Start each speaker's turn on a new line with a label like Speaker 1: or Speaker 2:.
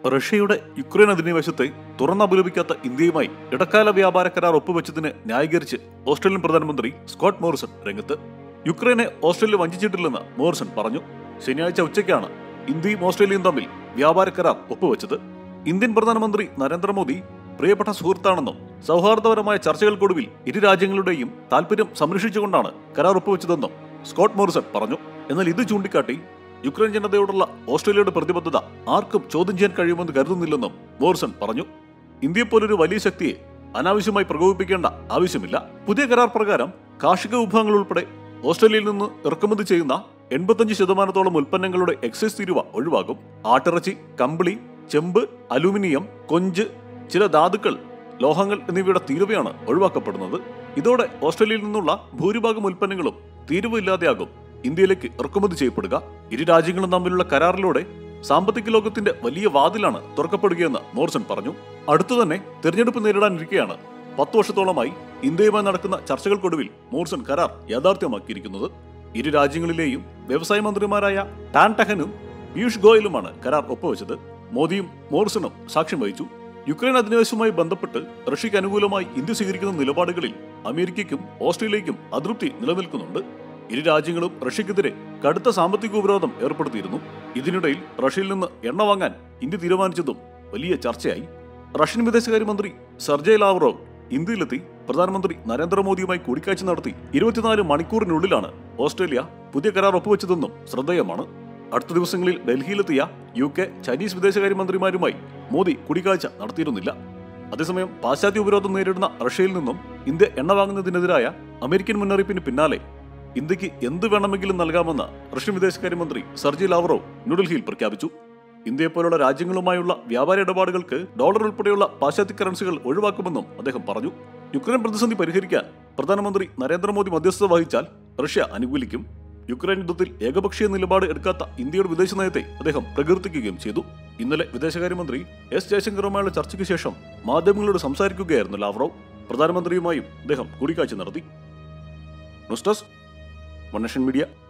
Speaker 1: റഷ്യയുടെ യുക്രൈൻ അധിനിവേശത്തെ തുറന്നപലപിക്കാത്ത ഇന്ത്യയുമായി ഇടക്കാല വ്യാപാര കരാർ ഒപ്പുവെച്ചതിന് ന്യായീകരിച്ച് ഓസ്ട്രേലിയൻ പ്രധാനമന്ത്രി സ്കോട്ട് മോറിസൺ രംഗത്ത് യുക്രൈനെ ഓസ്ട്രേലിയ വഞ്ചിച്ചിട്ടില്ലെന്ന് മോറിസൺ പറഞ്ഞു ശനിയാഴ്ച ഉച്ചയ്ക്കാണ് ഇന്ത്യയും ഓസ്ട്രേലിയയും തമ്മിൽ വ്യാപാര കരാർ ഒപ്പുവെച്ചത് ഇന്ത്യൻ പ്രധാനമന്ത്രി നരേന്ദ്രമോദി പ്രിയപ്പെട്ട സുഹൃത്താണെന്നും സൗഹാർദ്ദപരമായ ചർച്ചകൾക്കൊടുവിൽ ഇരു രാജ്യങ്ങളുടെയും താൽപര്യം സംരക്ഷിച്ചുകൊണ്ടാണ് കരാർ ഒപ്പുവെച്ചതെന്നും സ്കോട്ട് മോറിസൺ പറഞ്ഞു എന്നാൽ ഇത് ചൂണ്ടിക്കാട്ടി യുക്രൈൻ ജനതയോടുള്ള ഓസ്ട്രേലിയയുടെ പ്രതിബദ്ധത ആർക്കും ചോദ്യം ചെയ്യാൻ കഴിയുമെന്ന് കരുതുന്നില്ലെന്നും മോറിസൺ പറഞ്ഞു ഇന്ത്യയെപ്പോലൊരു വലിയ ശക്തിയെ അനാവശ്യമായി പ്രകോപിപ്പിക്കേണ്ട ആവശ്യമില്ല പുതിയ കരാർ പ്രകാരം കാർഷിക വിഭവങ്ങൾ ഉൾപ്പെടെ ഓസ്ട്രേലിയയിൽ നിന്ന് ഇറക്കുമതി ചെയ്യുന്ന എൺപത്തഞ്ച് ശതമാനത്തോളം ഉൽപ്പന്നങ്ങളുടെ എക്സൈസ് തീരുവ ഒഴിവാക്കും ആട്ടിറച്ചി കമ്പിളി ചെമ്പ് അലൂമിനിയം കൊഞ്ച് ചില ധാതുക്കൾ ലോഹങ്ങൾ എന്നിവയുടെ തീരുവയാണ് ഒഴിവാക്കപ്പെടുന്നത് ഇതോടെ ഓസ്ട്രേലിയയിൽ നിന്നുള്ള ഭൂരിഭാഗം ഉൽപ്പന്നങ്ങളും തീരുവ ഇല്ലാതെയാകും ഇന്ത്യയിലേക്ക് ഇറക്കുമതി ചെയ്യപ്പെടുക ഇരു രാജ്യങ്ങളും തമ്മിലുള്ള കരാറിലൂടെ സാമ്പത്തിക ലോകത്തിന്റെ വലിയ വാതിലാണ് തുറക്കപ്പെടുകയെന്ന് മോർസൺ പറഞ്ഞു അടുത്തു തന്നെ തിരഞ്ഞെടുപ്പ് നേരിടാനിരിക്കെയാണ് പത്തു വർഷത്തോളമായി ഇന്ത്യയുമായി നടക്കുന്ന ചർച്ചകൾക്കൊടുവിൽ മോർസൺ കരാർ യാഥാർത്ഥ്യമാക്കിയിരിക്കുന്നത് ഇരു രാജ്യങ്ങളിലെയും വ്യവസായ മന്ത്രിമാരായ ടാൻ ടഹനും പീയൂഷ് ഗോയലുമാണ് കരാർ ഒപ്പുവെച്ചത് മോദിയും മോറിസണും സാക്ഷ്യം വഹിച്ചു യുക്രൈൻ അധിനിവേശവുമായി ബന്ധപ്പെട്ട് റഷ്യയ്ക്ക് അനുകൂലമായി ഇന്ത്യ സ്വീകരിക്കുന്ന നിലപാടുകളിൽ അമേരിക്കയ്ക്കും ഓസ്ട്രേലിയയ്ക്കും അതൃപ്തി നിലനിൽക്കുന്നുണ്ട് ഇരു രാജ്യങ്ങളും റഷ്യക്കെതിരെ കടുത്ത സാമ്പത്തിക ഉപരോധം ഏർപ്പെടുത്തിയിരുന്നു ഇതിനിടയിൽ റഷ്യയിൽ നിന്ന് എണ്ണ വാങ്ങാൻ ഇന്ത്യ തീരുമാനിച്ചതും വലിയ ചർച്ചയായി റഷ്യൻ വിദേശകാര്യമന്ത്രി സർജയ് ലാവ്റോവ് ഇന്ത്യയിലെത്തി പ്രധാനമന്ത്രി നരേന്ദ്രമോദിയുമായി കൂടിക്കാഴ്ച നടത്തി ഇരുപത്തിനാല് മണിക്കൂറിനുള്ളിലാണ് ഓസ്ട്രേലിയ പുതിയ കരാർ ഒപ്പുവെച്ചതെന്നും ശ്രദ്ധേയമാണ് അടുത്ത ദിവസങ്ങളിൽ ഡൽഹിയിലെത്തിയ യു കെ ചൈനീസ് വിദേശകാര്യമന്ത്രിമാരുമായി മോദി കൂടിക്കാഴ്ച നടത്തിയിരുന്നില്ല അതേസമയം പാശ്ചാത്യ ഉപരോധം നേരിടുന്ന റഷ്യയിൽ നിന്നും ഇന്ത്യ എണ്ണ വാങ്ങുന്നതിനെതിരായ അമേരിക്കൻ മുന്നറിയിപ്പിന് പിന്നാലെ ഇന്ത്യക്ക് എന്ത് വേണമെങ്കിലും നൽകാമെന്ന് റഷ്യൻ വിദേശകാര്യമന്ത്രി സർജി ലാവറോവ് ന്യൂഡൽഹിയിൽ പ്രഖ്യാപിച്ചു ഇന്ത്യയെപ്പോലുള്ള രാജ്യങ്ങളുമായുള്ള വ്യാപാര ഇടപാടുകൾക്ക് ഡോളർ ഉൾപ്പെടെയുള്ള പാശ്ചാത്യ കറൻസികൾ ഒഴിവാക്കുമെന്നും അദ്ദേഹം പറഞ്ഞു യുക്രൈൻ പ്രതിസന്ധി പരിഹരിക്കാൻ പ്രധാനമന്ത്രി നരേന്ദ്രമോദി മധ്യസ്ഥത വഹിച്ചാൽ റഷ്യ അനുകൂലിക്കും യുക്രൈൻ യുദ്ധത്തിൽ ഏകപക്ഷീയ നിലപാട് എടുക്കാത്ത ഇന്ത്യയുടെ വിദേശ നയത്തെ അദ്ദേഹം പ്രകീർത്തിക്കുകയും ചെയ്തു ഇന്നലെ വിദേശകാര്യമന്ത്രി എസ് ജയശങ്കറുമായുള്ള ചർച്ചയ്ക്ക് ശേഷം മാധ്യമങ്ങളോട് സംസാരിക്കുകയായിരുന്നു ലാവ്റോവ് പ്രധാനമന്ത്രിയുമായും അദ്ദേഹം കൂടിക്കാഴ്ച നടത്തി news desk one nation media